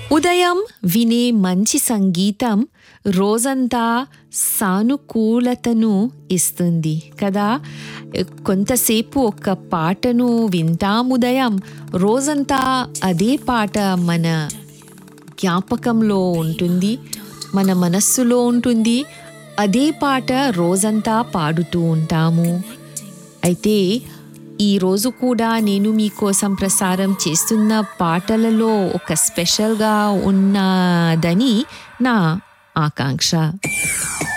ఉదయం వినే మంచి సంగీతం రోజంతా సానుకూలతను ఇస్తుంది కదా కొంతసేపు ఒక పాటను వింటాం ఉదయం రోజంతా అదే పాట మన జ్ఞాపకంలో ఉంటుంది మన మనస్సులో ఉంటుంది అదే పాట రోజంతా పాడుతూ ఉంటాము అయితే ఈరోజు కూడా నేను మీకోసం ప్రసారం చేస్తున్న పాటలలో ఒక స్పెషల్గా ఉన్నదని నా ఆకాంక్ష